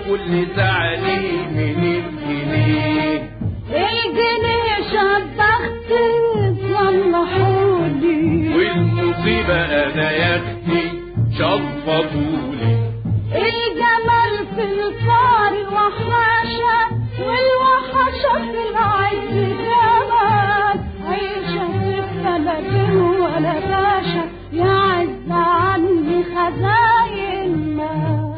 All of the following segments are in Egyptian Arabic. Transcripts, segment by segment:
كل زعلي من الجنيه الجنيه شبخت صلحولي والمصيبة أنا يا أختي شفطولي الجمال في الفار وحاشة والوحشة في العز كمان عيشة في البلد ولا باشا يعز عني خزاين ما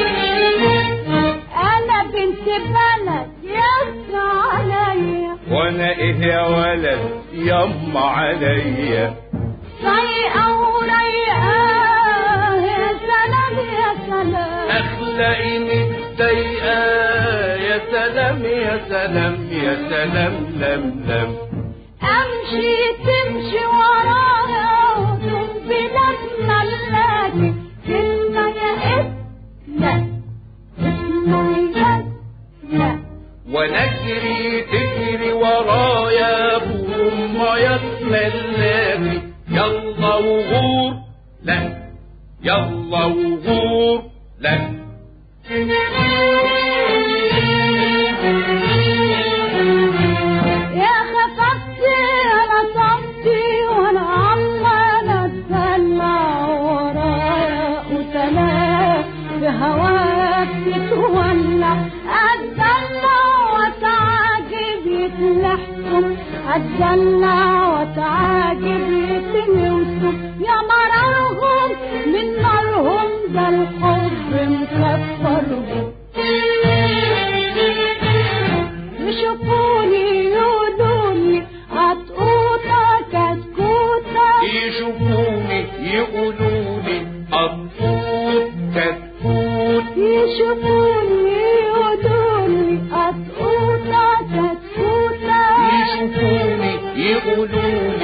أنا بنت بلد يخفى عليا وأنا إيه يا ولد يما عليا سيئة ورايقة يا سلام يا سلام أخلاقي متضايقة يا سلام يا سلام يا سلام لم لم امشي تمشي ورايا ودوم بلاد ملاكي كلمة يا اسم لا اسمه يد لا ونجري تجري ورايا بوم يتملاكي يلا وغور لا يلا وغور لا يا خففتي انا صمتي وانا عمالة اتدلع ورايا وتلاقي بهواك تتولع اتدلع واتعاجب يتلحكم اتدلع واتعاجب يتلوسم يا مرارهم من نارهم ده الحب مكفرهم يشوفوني يقولوني هتقوطة كتكوتة يشوفوني يقولولي أنفوت كتكوت يشوفوني يقولوني هتقوطة كتكوتة يشوفوني يقولولي